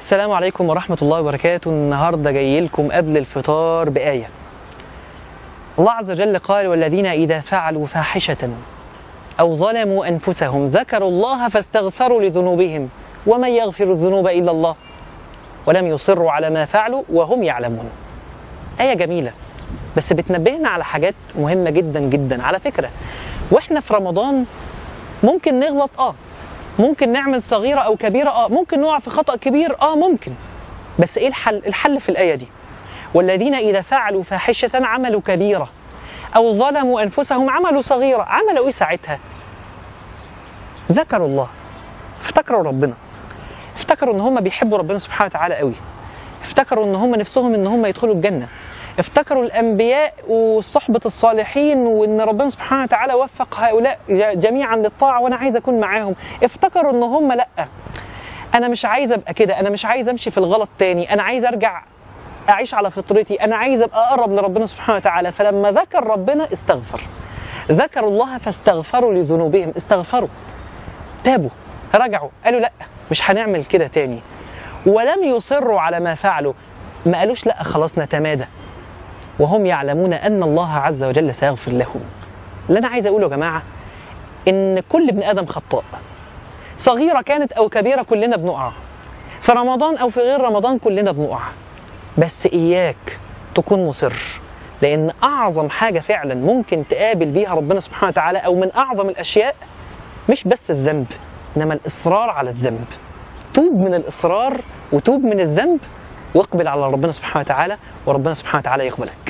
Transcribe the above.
السلام عليكم ورحمة الله وبركاته النهاردة جاي لكم قبل الفطار بآية الله عز وجل قال والذين إذا فعلوا فاحشة أو ظلموا أنفسهم ذكروا الله فاستغفروا لذنوبهم ومن يغفر الذنوب إلا الله ولم يصروا على ما فعلوا وهم يعلمون آية جميلة بس بتنبهنا على حاجات مهمة جدا جدا على فكرة واحنا في رمضان ممكن نغلط اه ممكن نعمل صغيرة أو كبيرة اه ممكن نقع في خطأ كبير اه ممكن بس ايه الحل؟ الحل في الآية دي والذين إذا فعلوا فاحشة عملوا كبيرة أو ظلموا أنفسهم عملوا صغيرة عملوا إيه ساعتها؟ ذكروا الله افتكروا ربنا افتكروا ان هم بيحبوا ربنا سبحانه وتعالى قوي افتكروا ان هم نفسهم ان هم يدخلوا الجنه افتكروا الانبياء وصحبه الصالحين وان ربنا سبحانه وتعالى وفق هؤلاء جميعا للطاعه وانا عايز اكون معاهم افتكروا ان هم لا انا مش عايز ابقى كده انا مش عايز امشي في الغلط تاني انا عايز ارجع اعيش على فطرتي انا عايز ابقى اقرب لربنا سبحانه وتعالى فلما ذكر ربنا استغفر ذكروا الله فاستغفروا لذنوبهم استغفروا تابوا رجعوا قالوا لا مش هنعمل كده تاني ولم يصروا على ما فعلوا ما قالوش لا خلاص نتمادى وهم يعلمون ان الله عز وجل سيغفر لهم اللي انا عايز اقوله يا جماعه ان كل ابن ادم خطاء صغيره كانت او كبيره كلنا بنقع في رمضان او في غير رمضان كلنا بنقع بس اياك تكون مصر لان اعظم حاجه فعلا ممكن تقابل بيها ربنا سبحانه وتعالى او من اعظم الاشياء مش بس الذنب انما الاصرار على الذنب توب من الاصرار وتوب من الذنب واقبل على ربنا سبحانه وتعالى وربنا سبحانه وتعالى يقبلك